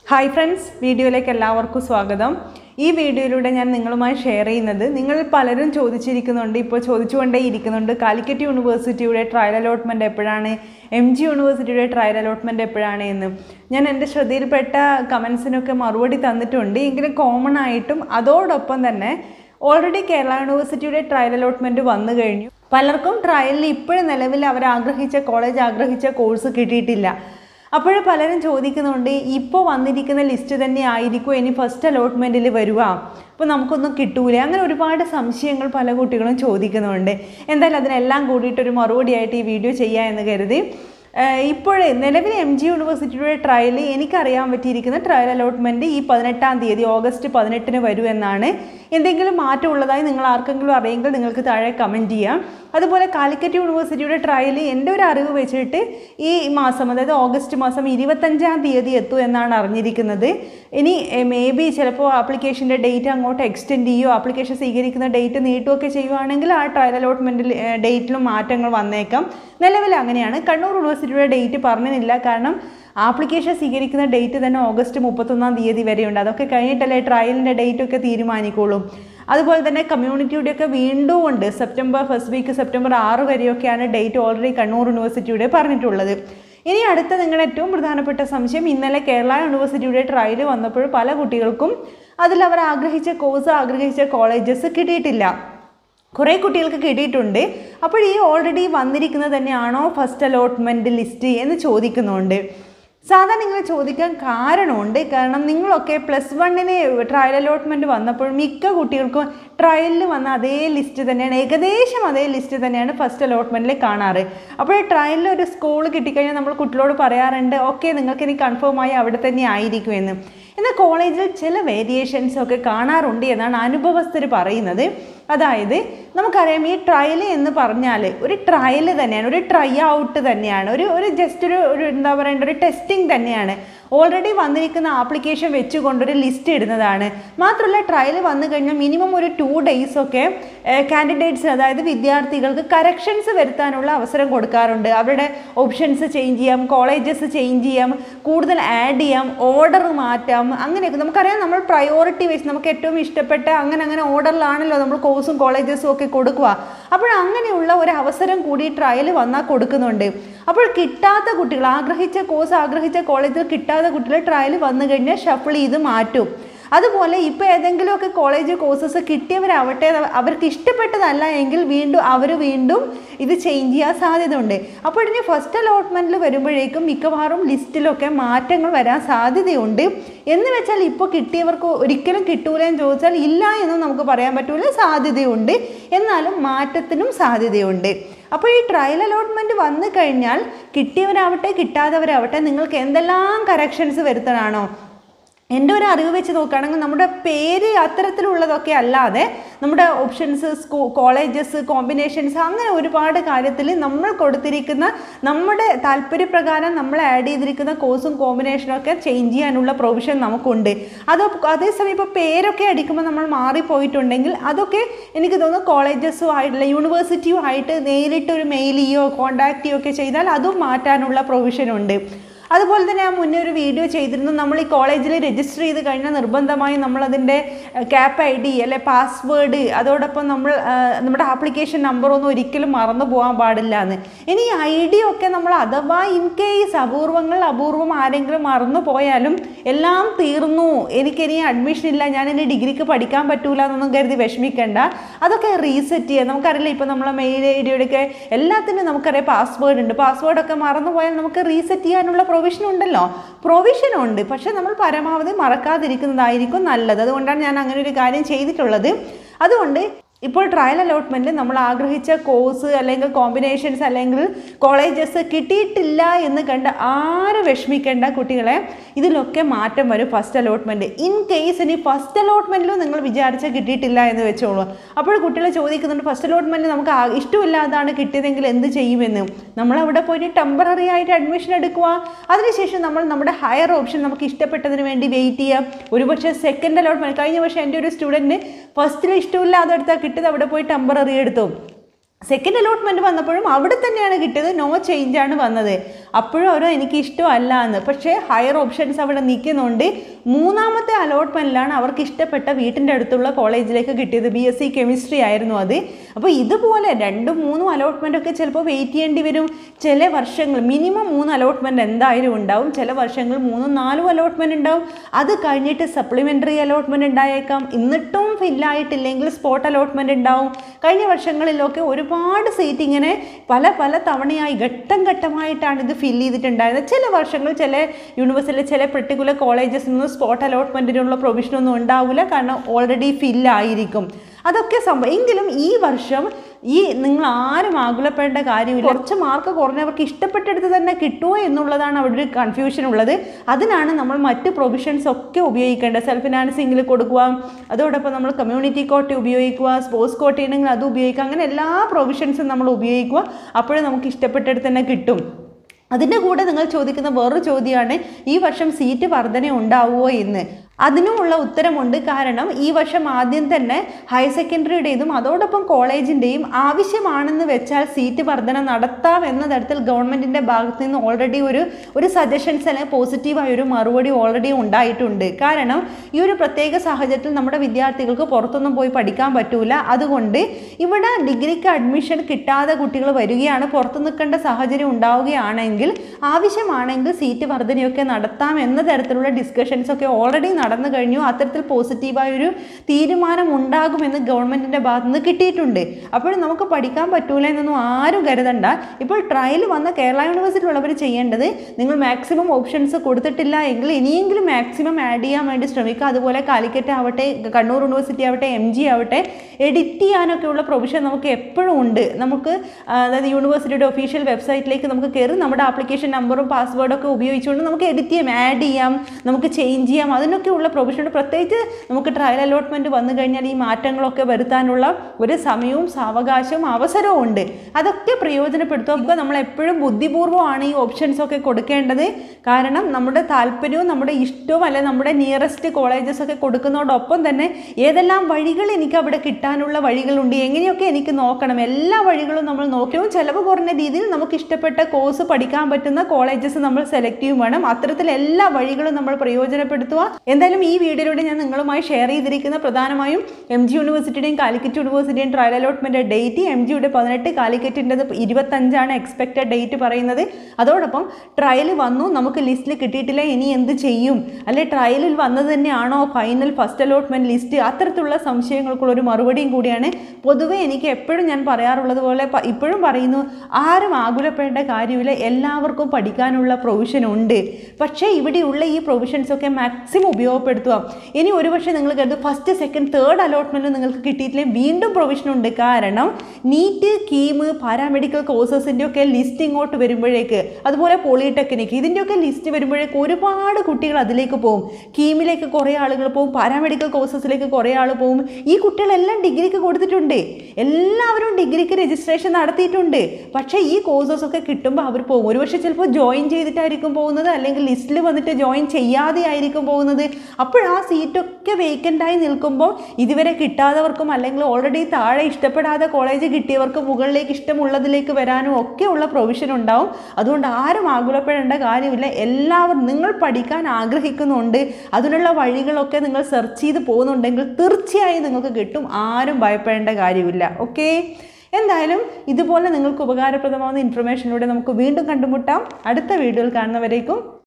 hi friends വീഡിയോയിലേക്ക് എല്ലാവർക്കും സ്വാഗതം ഈ വീഡിയോയിലൂടെ ഞാൻ നിങ്ങളുമായി ഷെയർ ചെയ്യുന്നത് നിങ്ങൾ പലരും ചോദിച്ചിരിക്കുന്നുണ്ട് ഇപ്പോൾ ചോദിച്ചുകൊണ്ടേ ഇരിക്കുന്നുണ്ട് കാലിക്കറ്റ് യൂണിവേഴ്സിറ്റിയുടെ ട്രയൽ അലോട്ട്മെൻറ്റ് എപ്പോഴാണ് എം ജി യൂണിവേഴ്സിറ്റിയുടെ ട്രയൽ അലോട്ട്മെൻറ്റ് എപ്പോഴാണ് എന്ന് ഞാൻ എൻ്റെ ശ്രദ്ധയിൽപ്പെട്ട കമൻസിനൊക്കെ മറുപടി തന്നിട്ടുണ്ട് എങ്കിലും കോമൺ ആയിട്ടും അതോടൊപ്പം തന്നെ ഓൾറെഡി കേരള യൂണിവേഴ്സിറ്റിയുടെ ട്രയൽ അലോട്ട്മെൻറ്റ് വന്നു കഴിഞ്ഞു പലർക്കും ട്രയലിൽ ഇപ്പോഴും നിലവിൽ അവർ ആഗ്രഹിച്ച കോളേജ് ആഗ്രഹിച്ച കോഴ്സ് കിട്ടിയിട്ടില്ല അപ്പോൾ പലരും ചോദിക്കുന്നുണ്ട് ഇപ്പോൾ വന്നിരിക്കുന്ന ലിസ്റ്റ് തന്നെ ആയിരിക്കും ഇനി ഫസ്റ്റ് അലോട്ട്മെൻറ്റിൽ വരുക അപ്പോൾ നമുക്കൊന്നും കിട്ടൂല അങ്ങനെ ഒരുപാട് സംശയങ്ങൾ പല കുട്ടികളും ചോദിക്കുന്നുണ്ട് എന്തായാലും അതിനെല്ലാം കൂടിയിട്ടൊരു മറുപടിയായിട്ട് ഈ വീഡിയോ ചെയ്യുക എന്ന് കരുതി ഇപ്പോഴേ നിലവിൽ എം ജി യൂണിവേഴ്സിറ്റിയുടെ ട്രയൽ എനിക്കറിയാൻ പറ്റിയിരിക്കുന്ന ട്രയൽ അലോട്ട്മെൻറ്റ് ഈ പതിനെട്ടാം തീയതി ഓഗസ്റ്റ് പതിനെട്ടിന് വരും എന്നാണ് എന്തെങ്കിലും മാറ്റം ഉള്ളതായി നിങ്ങൾ ആർക്കെങ്കിലും അറിയെങ്കിൽ നിങ്ങൾക്ക് താഴെ കമൻറ്റ് ചെയ്യാം അതുപോലെ കാലിക്കറ്റ് യൂണിവേഴ്സിറ്റിയുടെ ട്രയൽ എൻ്റെ ഒരു അറിവ് വെച്ചിട്ട് ഈ മാസം അതായത് ഓഗസ്റ്റ് മാസം ഇരുപത്തഞ്ചാം തീയതി എത്തും എന്നാണ് അറിഞ്ഞിരിക്കുന്നത് ഇനി മേ ബി ചിലപ്പോൾ ആപ്ലിക്കേഷൻ്റെ ഡേറ്റ് അങ്ങോട്ട് എക്സ്റ്റെൻഡ് ചെയ്യുകയോ ആപ്ലിക്കേഷൻ സ്വീകരിക്കുന്ന ഡേറ്റ് നീട്ടുകയൊക്കെ ചെയ്യുവാണെങ്കിൽ ആ ട്രയൽ അലോട്ട്മെൻറ്റിൽ ഡേറ്റിലും മാറ്റങ്ങൾ വന്നേക്കാം നിലവിൽ അങ്ങനെയാണ് കണ്ണൂർ യൂണിവേഴ്സിറ്റിയുടെ ഡേറ്റ് പറഞ്ഞില്ല കാരണം ആപ്ലിക്കേഷൻ സ്വീകരിക്കുന്ന ഡേറ്റ് തന്നെ ഓഗസ്റ്റ് മുപ്പത്തൊന്നാം തീയതി വരെയുണ്ട് അതൊക്കെ കഴിഞ്ഞിട്ടല്ലേ ട്രയലിൻ്റെ ഡേറ്റ് ഒക്കെ തീരുമാനിക്കുള്ളൂ അതുപോലെ തന്നെ കമ്മ്യൂണിറ്റിയുടെയൊക്കെ വീണ്ടും ഉണ്ട് സെപ്റ്റംബർ ഫസ്റ്റ് വീക്ക് സെപ്റ്റംബർ ആറ് വരെയൊക്കെയാണ് ഡേറ്റ് ഓൾറെഡി കണ്ണൂർ യൂണിവേഴ്സിറ്റിയുടെ പറഞ്ഞിട്ടുള്ളത് ഇനി അടുത്ത നിങ്ങളുടെ ഏറ്റവും പ്രധാനപ്പെട്ട സംശയം ഇന്നലെ കേരള യൂണിവേഴ്സിറ്റിയുടെ ട്രയൽ വന്നപ്പോൾ പല കുട്ടികൾക്കും അതിൽ അവർ ആഗ്രഹിച്ച കോഴ്സ് ആഗ്രഹിച്ച കോളേജസ് കിട്ടിയിട്ടില്ല കുറേ കുട്ടികൾക്ക് കിട്ടിയിട്ടുണ്ട് അപ്പോൾ ഈ ഓൾറെഡി വന്നിരിക്കുന്നത് തന്നെയാണോ ഫസ്റ്റ് അലോട്ട്മെൻറ്റ് ലിസ്റ്റ് എന്ന് ചോദിക്കുന്നുണ്ട് സാധാരണ ഇങ്ങനെ ചോദിക്കാൻ കാരണമുണ്ട് കാരണം നിങ്ങളൊക്കെ പ്ലസ് വണ്ണിന് ട്രയൽ അലോട്ട്മെൻറ്റ് വന്നപ്പോൾ മിക്ക കുട്ടികൾക്കും ട്രയലിൽ വന്ന അതേ ലിസ്റ്റ് തന്നെയാണ് ഏകദേശം അതേ ലിസ്റ്റ് തന്നെയാണ് ഫസ്റ്റ് അലോട്ട്മെൻറ്റിൽ കാണാറ് അപ്പോൾ ട്രയലിൽ ഒരു സ്കൂൾ കിട്ടിക്കഴിഞ്ഞാൽ നമ്മൾ കുട്ടികളോട് പറയാറുണ്ട് ഓക്കെ നിങ്ങൾക്ക് ഇനി കൺഫേം ആയി അവിടെ തന്നെ ആയിരിക്കും എന്ന് എന്നാൽ കോളേജിൽ ചില വേരിയേഷൻസ് ഒക്കെ കാണാറുണ്ട് എന്നാണ് അനുഭവസ്ഥർ പറയുന്നത് അതായത് നമുക്കറിയാം ഈ ട്രയൽ എന്ന് പറഞ്ഞാൽ ഒരു ട്രയൽ തന്നെയാണ് ഒരു ട്രൈ ഔട്ട് തന്നെയാണ് ഒരു ഒരു ജസ്റ്റ് ഒരു ഒരു എന്താ പറയേണ്ട ഒരു ടെസ്റ്റിംഗ് തന്നെയാണ് ഓൾറെഡി വന്നിരിക്കുന്ന ആപ്ലിക്കേഷൻ വെച്ചുകൊണ്ടൊരു ലിസ്റ്റ് ഇടുന്നതാണ് മാത്രമല്ല ട്രയൽ വന്നു കഴിഞ്ഞാൽ മിനിമം ഒരു ടു ഡേയ്സ് ഒക്കെ കാൻഡിഡേറ്റ്സ് അതായത് വിദ്യാർത്ഥികൾക്ക് കറക്ഷൻസ് വരുത്താനുള്ള അവസരം കൊടുക്കാറുണ്ട് അവരുടെ ഓപ്ഷൻസ് ചേഞ്ച് ചെയ്യാം കോളേജസ് ചേഞ്ച് ചെയ്യാം കൂടുതൽ ആഡ് ചെയ്യാം ഓർഡർ മാറ്റാം അങ്ങനെയൊക്കെ നമുക്കറിയാം നമ്മൾ പ്രയോറിറ്റി വെച്ച് നമുക്ക് ഏറ്റവും ഇഷ്ടപ്പെട്ട അങ്ങനെ അങ്ങനെ ഓർഡറിലാണല്ലോ നമ്മൾ കോഴ്സും കോളേജസും ഒക്കെ കൊടുക്കുക അപ്പോൾ അങ്ങനെയുള്ള ഒരു അവസരം കൂടി ട്രയൽ വന്നാൽ കൊടുക്കുന്നുണ്ട് അപ്പോൾ കിട്ടാത്ത കുട്ടികൾ ആഗ്രഹിച്ച കോഴ്സ് ആഗ്രഹിച്ച കോളേജിൽ കിട്ടാത്ത കുട്ടികൾ ട്രയൽ വന്നു കഴിഞ്ഞാൽ ഷഫിൾ ചെയ്ത് മാറ്റും അതുപോലെ ഇപ്പോൾ ഏതെങ്കിലുമൊക്കെ കോളേജ് കോഴ്സസ് കിട്ടിയവരാവട്ടെ അവർക്ക് ഇഷ്ടപ്പെട്ടതല്ല എങ്കിൽ വീണ്ടും അവർ വീണ്ടും ഇത് ചേഞ്ച് ചെയ്യാൻ സാധ്യതയുണ്ട് അപ്പോൾ ഇനി ഫസ്റ്റ് അലോട്ട്മെൻറ്റിൽ വരുമ്പോഴേക്കും മിക്കവാറും ലിസ്റ്റിലൊക്കെ മാറ്റങ്ങൾ വരാൻ സാധ്യതയുണ്ട് എന്ന് വെച്ചാൽ ഇപ്പോൾ കിട്ടിയവർക്ക് ഒരിക്കലും കിട്ടൂല എന്ന് ചോദിച്ചാൽ ഇല്ല എന്നും നമുക്ക് പറയാൻ പറ്റൂല സാധ്യതയുണ്ട് എന്നാലും മാറ്റത്തിനും സാധ്യതയുണ്ട് അപ്പോൾ ഈ ട്രയൽ അലോട്ട്മെൻറ്റ് വന്നു കഴിഞ്ഞാൽ കിട്ടിയവരാവട്ടെ കിട്ടാത്തവരാവട്ടെ നിങ്ങൾക്ക് എന്തെല്ലാം കറക്ഷൻസ് വരുത്തണാണോ എൻ്റെ ഒരു അറിവ് വെച്ച് നോക്കുകയാണെങ്കിൽ നമ്മുടെ പേര് അത്തരത്തിലുള്ളതൊക്കെ അല്ലാതെ നമ്മുടെ ഓപ്ഷൻസ് സ്കൂ കോളേജസ് കോമ്പിനേഷൻസ് അങ്ങനെ ഒരുപാട് കാര്യത്തിൽ നമ്മൾ കൊടുത്തിരിക്കുന്ന നമ്മുടെ താല്പര്യപ്രകാരം നമ്മൾ ആഡ് ചെയ്തിരിക്കുന്ന കോഴ്സും കോമ്പിനേഷനും ഒക്കെ ചേഞ്ച് ചെയ്യാനുള്ള പ്രൊവിഷൻ നമുക്കുണ്ട് അത് അതേസമയം ഇപ്പോൾ പേരൊക്കെ അടിക്കുമ്പോൾ നമ്മൾ മാറിപ്പോയിട്ടുണ്ടെങ്കിൽ അതൊക്കെ എനിക്ക് തോന്നുന്നു കോളേജസും ആയിട്ടുള്ള യൂണിവേഴ്സിറ്റിയും ആയിട്ട് നേരിട്ട് ഒരു മെയിൽ ചെയ്യോ കോൺടാക്ട് ചെയ്യോ ഒക്കെ ചെയ്താൽ അതും മാറ്റാനുള്ള പ്രൊവിഷനുണ്ട് അതുപോലെ തന്നെ ഞാൻ മുന്നേ ഒരു വീഡിയോ ചെയ്തിരുന്നു നമ്മൾ ഈ കോളേജിൽ രജിസ്റ്റർ ചെയ്ത് കഴിഞ്ഞാൽ നിർബന്ധമായും നമ്മളതിൻ്റെ ക്യാപ്പ് ഐ ഡി അല്ലെ പാസ്വേഡ് അതോടൊപ്പം നമ്മൾ നമ്മുടെ ആപ്ലിക്കേഷൻ നമ്പറൊന്നും ഒരിക്കലും മറന്നു പോകാൻ പാടില്ല എന്ന് ഇനി ഈ ഐ ഡി ഒക്കെ നമ്മൾ അഥവാ ഇൻ കേസ് അപൂർവങ്ങൾ അപൂർവം ആരെങ്കിലും മറന്നു പോയാലും എല്ലാം തീർന്നു എനിക്കിനി അഡ്മിഷൻ ഇല്ല ഞാൻ ഇനി ഡിഗ്രിക്ക് പഠിക്കാൻ പറ്റൂല എന്നൊന്നും കരുതി വിഷമിക്കേണ്ട അതൊക്കെ റീസെറ്റ് ചെയ്യാം നമുക്കറിയില്ല ഇപ്പോൾ നമ്മളെ മെയിൽ ഐ ഡിയുടെയൊക്കെ എല്ലാത്തിനും നമുക്കറിയാം പാസ്വേഡ് ഉണ്ട് പാസ്വേഡൊക്കെ മറന്നു പോയാൽ നമുക്ക് റീസെറ്റ് ചെയ്യാനുള്ള പ്രൊവിഷൻ ഉണ്ടല്ലോ പ്രൊവിഷൻ ഉണ്ട് പക്ഷെ നമ്മൾ പരമാവധി മറക്കാതിരിക്കുന്നതായിരിക്കും നല്ലത് അതുകൊണ്ടാണ് ഞാൻ അങ്ങനെ ഒരു കാര്യം ചെയ്തിട്ടുള്ളത് അതുകൊണ്ട് ഇപ്പോൾ ട്രയൽ അലോട്ട്മെൻറ്റിൽ നമ്മൾ ആഗ്രഹിച്ച കോഴ്സ് അല്ലെങ്കിൽ കോമ്പിനേഷൻസ് അല്ലെങ്കിൽ കോളേജസ് കിട്ടിയിട്ടില്ല എന്ന് കണ്ട് ആരും വിഷമിക്കേണ്ട കുട്ടികളെ ഇതിലൊക്കെ മാറ്റം വരും ഫസ്റ്റ് അലോട്ട്മെൻറ്റ് ഇൻ കേസ് ഇനി ഫസ്റ്റ് അലോട്ട്മെൻറ്റിലും നിങ്ങൾ വിചാരിച്ച കിട്ടിയിട്ടില്ല എന്ന് വെച്ചോളൂ അപ്പോൾ കുട്ടികൾ ചോദിക്കുന്നുണ്ട് ഫസ്റ്റ് അലോട്ട്മെൻറ്റ് നമുക്ക് ഇഷ്ടമില്ലാതാണ് കിട്ടിയതെങ്കിൽ എന്ത് ചെയ്യുമെന്ന് നമ്മൾ അവിടെ പോയിട്ട് ടെമ്പററി ആയിട്ട് അഡ്മിഷൻ എടുക്കുക അതിനുശേഷം നമ്മൾ നമ്മുടെ ഹയർ ഓപ്ഷൻ നമുക്ക് ഇഷ്ടപ്പെട്ടതിന് വേണ്ടി വെയിറ്റ് ചെയ്യുക ഒരുപക്ഷെ സെക്കൻഡ് അലോട്ട്മെൻറ്റ് കഴിഞ്ഞ വർഷം എൻ്റെ ഒരു സ്റ്റുഡൻറ്റ് ഫസ്റ്റിൽ ഇഷ്ടമില്ലാതെ എടുത്താൽ കിട്ടിയത് അവിടെ പോയി ടെമ്പററി എടുത്തു സെക്കൻഡ് അലോട്ട്മെൻറ്റ് വന്നപ്പോഴും അവിടെ തന്നെയാണ് കിട്ടിയത് നോ ചേഞ്ച് ആണ് വന്നത് അപ്പോഴും അവരോ എനിക്ക് ഇഷ്ടമല്ല എന്ന് പക്ഷേ ഹയർ ഓപ്ഷൻസ് അവിടെ നിൽക്കുന്നുണ്ട് മൂന്നാമത്തെ അലോട്ട്മെൻറ്റിലാണ് അവർക്ക് ഇഷ്ടപ്പെട്ട വീട്ടിൻ്റെ അടുത്തുള്ള കോളേജിലേക്ക് കിട്ടിയത് ബി എസ് സി കെമിസ്ട്രി ആയിരുന്നു അത് അപ്പോൾ ഇതുപോലെ രണ്ടും മൂന്നും അലോട്ട്മെൻ്റ് ഒക്കെ ചിലപ്പോൾ വെയിറ്റ് ചെയ്യേണ്ടി വരും ചില വർഷങ്ങൾ മിനിമം മൂന്ന് അലോട്ട്മെൻറ്റ് എന്തായാലും ഉണ്ടാവും ചില വർഷങ്ങൾ മൂന്നും നാലും അലോട്ട്മെൻറ്റ് ഉണ്ടാവും അത് കഴിഞ്ഞിട്ട് സപ്ലിമെൻ്ററി അലോട്ട്മെൻറ്റ് ഉണ്ടായേക്കാം എന്നിട്ടും ഫില്ലായിട്ടില്ലെങ്കിൽ സ്പോട്ട് അലോട്ട്മെൻറ്റ് ഉണ്ടാവും കഴിഞ്ഞ വർഷങ്ങളിലൊക്കെ ഒരുപാട് സീറ്റ് ഇങ്ങനെ പല പല തവണയായി ഘട്ടം ഘട്ടമായിട്ടാണ് ഇത് ഫില്ല് ചെയ്തിട്ടുണ്ടായിരുന്നത് ചില വർഷങ്ങൾ ചില യൂണിവേഴ്സിറ്റിയിലെ ചില പെർട്ടിക്കുലർ കോളേജസിൽ നിന്ന് സ്പോട്ട് അലോട്ട്മെൻറ്റിനുള്ള പ്രൊവിഷനൊന്നും ഉണ്ടാവില്ല കാരണം ഓൾറെഡി ഫില്ലായിരിക്കും അതൊക്കെ സംഭവം എങ്കിലും ഈ വർഷം ഈ നിങ്ങൾ ആരും ആകുലപ്പെടേണ്ട കാര്യമില്ല കുറച്ച് മാർക്ക് കുറഞ്ഞവർക്ക് ഇഷ്ടപ്പെട്ടെടുത്ത് തന്നെ കിട്ടുമോ എന്നുള്ളതാണ് അവിടെ ഒരു കൺഫ്യൂഷൻ ഉള്ളത് അതിനാണ് നമ്മൾ മറ്റ് പ്രൊവിഷൻസ് ഒക്കെ ഉപയോഗിക്കേണ്ടത് സെൽഫ് ഫിനാൻസിങ്ങിൽ കൊടുക്കുക അതോടൊപ്പം നമ്മൾ കമ്മ്യൂണിറ്റി കോട്ടി ഉപയോഗിക്കുക സ്പോർട്സ് കോട്ടി ഉണ്ടെങ്കിൽ അത് ഉപയോഗിക്കുക അങ്ങനെ എല്ലാ പ്രൊവിഷൻസും നമ്മൾ ഉപയോഗിക്കുക അപ്പോഴേ നമുക്ക് ഇഷ്ടപ്പെട്ടെടുത്ത് തന്നെ കിട്ടും അതിൻ്റെ കൂടെ നിങ്ങൾ ചോദിക്കുന്ന വേറൊരു ചോദ്യമാണ് ഈ വർഷം സീറ്റ് വർധന ഉണ്ടാവുമോ എന്ന് അതിനുമുള്ള ഉത്തരമുണ്ട് കാരണം ഈ വർഷം ആദ്യം തന്നെ ഹയർ സെക്കൻഡറിയുടേതും അതോടൊപ്പം കോളേജിൻ്റെയും ആവശ്യമാണെന്ന് വെച്ചാൽ സീറ്റ് വർധന നടത്താം എന്ന തരത്തിൽ ഗവൺമെൻറ്റിൻ്റെ ഭാഗത്ത് നിന്ന് ഓൾറെഡി ഒരു ഒരു സജഷൻസ് അല്ലെങ്കിൽ പോസിറ്റീവായ ഒരു മറുപടി ഓൾറെഡി ഉണ്ടായിട്ടുണ്ട് കാരണം ഈ ഒരു പ്രത്യേക സാഹചര്യത്തിൽ നമ്മുടെ വിദ്യാർത്ഥികൾക്ക് പുറത്തൊന്നും പോയി പഠിക്കാൻ പറ്റൂല അതുകൊണ്ട് ഇവിടെ ഡിഗ്രിക്ക് അഡ്മിഷൻ കിട്ടാതെ കുട്ടികൾ വരികയാണ് പുറത്തു നിൽക്കേണ്ട സാഹചര്യം ഉണ്ടാവുകയാണെങ്കിൽ ആവശ്യമാണെങ്കിൽ സീറ്റ് വർധനയൊക്കെ നടത്താം എന്ന തരത്തിലുള്ള ഡിസ്കഷൻസ് ഒക്കെ ഓൾറെഡി നടന്നു കഴിഞ്ഞു അത്തരത്തിൽ പോസിറ്റീവായ ഒരു തീരുമാനം ഉണ്ടാകുമെന്ന് ഗവൺമെൻറ്റിൻ്റെ ഭാഗത്തു നിന്ന് കിട്ടിയിട്ടുണ്ട് അപ്പോൾ നമുക്ക് പഠിക്കാൻ പറ്റൂല എന്നൊന്നും ആരും കരുതണ്ട ഇപ്പോൾ ട്രയൽ വന്ന കേരള യൂണിവേഴ്സിറ്റി ഉള്ളവർ ചെയ്യേണ്ടത് നിങ്ങൾ മാക്സിമം ഓപ്ഷൻസ് കൊടുത്തിട്ടില്ല എങ്കിൽ ഇനിയെങ്കിലും മാക്സിമം ആഡ് ചെയ്യാൻ വേണ്ടി ശ്രമിക്കുക അതുപോലെ കാലിക്കറ്റ് ആവട്ടെ കണ്ണൂർ യൂണിവേഴ്സിറ്റി ആവട്ടെ എം ജി ആവട്ടെ എഡിറ്റ് ചെയ്യാനൊക്കെ ഉള്ള പ്രൊവിഷൻ നമുക്ക് എപ്പോഴും ഉണ്ട് നമുക്ക് ആ, അതായത് യൂണിവേഴ്സിറ്റിയുടെ ഒഫീഷ്യൽ വെബ്സൈറ്റിലേക്ക് നമുക്ക് കയറി നമ്മുടെ ആപ്ലിക്കേഷൻ നമ്പറും പാസ്വേഡും ഒക്കെ ഉപയോഗിച്ചുകൊണ്ട് നമുക്ക് എഡിറ്റ് ചെയ്യാം ആഡ് ചെയ്യാം നമുക്ക് ചേഞ്ച് ചെയ്യാം അതിനൊക്കെ ഉള്ള പ്രൊവിഷൻ ഉണ്ട് പ്രത്യേകിച്ച് നമുക്ക് ട്രയൽ അലോട്ട്മെൻറ്റ് വന്നു കഴിഞ്ഞാൽ ഈ മാറ്റങ്ങളൊക്കെ വരുത്താനുള്ള ഒരു സമയവും സാവകാശവും അവസരവും ഉണ്ട് അതൊക്കെ പ്രയോജനപ്പെടുത്തുക അപ്പോൾ നമ്മൾ എപ്പോഴും ബുദ്ധിപൂർവ്വമാണ് ഈ ഓപ്ഷൻസ് ഒക്കെ കൊടുക്കേണ്ടത് കാരണം നമ്മുടെ താല്പര്യവും നമ്മുടെ ഇഷ്ടവും അല്ലെ നമ്മുടെ നിയറസ്റ്റ് കോളേജസ് ഒക്കെ കൊടുക്കുന്നതോടൊപ്പം തന്നെ ഏതെല്ലാം വഴികൾ എനിക്ക് അവിടെ കിട്ടാനുള്ള വഴികളുണ്ട് എങ്ങനെയൊക്കെ എനിക്ക് നോക്കണം എല്ലാ വഴികളും നമ്മൾ നോക്കിയും ചിലവ് കുറഞ്ഞ രീതിയിൽ നമുക്ക് ഇഷ്ടപ്പെട്ട കോഴ്സ് പഠിക്കാൻ പറ്റുന്ന കോളേജസ് നമ്മൾ സെലക്ട് ചെയ്യും വേണം അത്തരത്തിൽ എല്ലാ വഴികളും നമ്മൾ പ്രയോജനപ്പെടുത്തുക എന്തായാലും ഈ വീഡിയോയിലൂടെ ഞാൻ നിങ്ങളുമായി ഷെയർ ചെയ്തിരിക്കുന്ന പ്രധാനമായും എം ജി യൂണിവേഴ്സിറ്റിയുടെയും കാലിക്കറ്റ് യൂണിവേഴ്സിറ്റിയും ട്രയൽ അലോട്ട്മെൻറ്റ് ഡേറ്റ് എം ജിയുടെ പതിനെട്ട് കാലിക്കറ്റിൻ്റെത് ഇരുപത്തഞ്ചാണ് എക്സ്പെക്റ്റഡ് ഡേറ്റ് പറയുന്നത് അതോടൊപ്പം ട്രയൽ വന്നു നമുക്ക് ലിസ്റ്റിൽ കിട്ടിയിട്ടില്ല ഇനി എന്ത് ചെയ്യും അല്ലെ ട്രയലിൽ വന്നത് തന്നെയാണോ ഫൈനൽ ഫസ്റ്റ് അലോട്ട്മെൻറ്റ് ലിസ്റ്റ് അത്തരത്തിലുള്ള സംശയങ്ങൾക്കുള്ള ഒരു മറുപടിയും കൂടിയാണ് പൊതുവെ എനിക്ക് എപ്പോഴും ഞാൻ പറയാറുള്ളത് പോലെ പ- ഇപ്പോഴും പറയുന്നു ആരും ആകുലപ്പെടേണ്ട കാര്യമില്ല എല്ലാവർക്കും പഠിക്കാനുള്ള പ്രൊവിഷൻ ഉണ്ട് പക്ഷേ ഇവിടെയുള്ള ഈ പ്രൊവിഷൻസ് ഒക്കെ മാക്സിമം ഉപയോഗപ്പെടുത്തുക ഇനി ഒരുപക്ഷെ നിങ്ങൾ കരുതും ഫസ്റ്റ് സെക്കൻഡ് തേർഡ് അലോട്ട്മെൻറ്റ് നിങ്ങൾക്ക് കിട്ടിയിട്ടില്ലെങ്കിൽ വീണ്ടും പ്രൊവിഷൻ ഉണ്ട് കാരണം നീറ്റ് കീമ് പാരാമെഡിക്കൽ കോഴ്സസിൻ്റെ ഒക്കെ ലിസ്റ്റ് ഇങ്ങോട്ട് വരുമ്പോഴേക്ക് അതുപോലെ പോളിടെക്നിക് ഇതിൻ്റെയൊക്കെ ലിസ്റ്റ് വരുമ്പോഴേക്ക് ഒരുപാട് കുട്ടികൾ അതിലേക്ക് പോകും കീമിലേക്ക് കുറേ ആളുകൾ പോകും പാരാമെഡിക്കൽ കോഴ്സസിലേക്ക് കുറേ ആൾ പോകും ഈ കുട്ടികളെല്ലാം ഡിഗ്രിക്ക് കൊടുത്തിട്ടുണ്ട് എല്ലാവരും ഡിഗ്രിക്ക് രജിസ്ട്രേഷൻ നടത്തിയിട്ടുണ്ട് പക്ഷേ ഈ കോഴ്സസ് ഒക്കെ കിട്ടുമ്പോൾ അവർ പോകും ഒരുപക്ഷെ ചിലപ്പോൾ ജോയിൻ ചെയ്തിട്ടായിരിക്കും പോകുന്നത് അല്ലെങ്കിൽ ലിസ്റ്റിൽ വന്നിട്ട് ജോയിൻ ചെയ്യാതെ ആയിരിക്കും പോകുന്നത് അപ്പോൾ ആ സീറ്റൊക്കെ വേക്കൻ്റ് ആയി നിൽക്കുമ്പോൾ ഇതുവരെ കിട്ടാത്തവർക്കും അല്ലെങ്കിൽ ഓൾറെഡി താഴെ ഇഷ്ടപ്പെടാതെ കോളേജ് കിട്ടിയവർക്ക് മുകളിലേക്ക് ഇഷ്ടമുള്ളതിലേക്ക് വരാനും ഒക്കെ ഉള്ള പ്രൊവിഷൻ ഉണ്ടാവും അതുകൊണ്ട് ആരും ആകുലപ്പെടേണ്ട കാര്യമില്ല എല്ലാവരും നിങ്ങൾ പഠിക്കാൻ ആഗ്രഹിക്കുന്നുണ്ട് അതിനുള്ള വഴികളൊക്കെ നിങ്ങൾ സെർച്ച് ചെയ്ത് പോകുന്നുണ്ടെങ്കിൽ തീർച്ചയായും നിങ്ങൾക്ക് കിട്ടും ആരും ഭയപ്പെടേണ്ട കാര്യമില്ല ഓക്കെ എന്തായാലും ഇതുപോലെ നിങ്ങൾക്ക് ഉപകാരപ്രദമാവുന്ന ഇൻഫർമേഷനിലൂടെ നമുക്ക് വീണ്ടും കണ്ടുമുട്ടാം അടുത്ത വീഡിയോയിൽ കാണുന്നവരേക്കും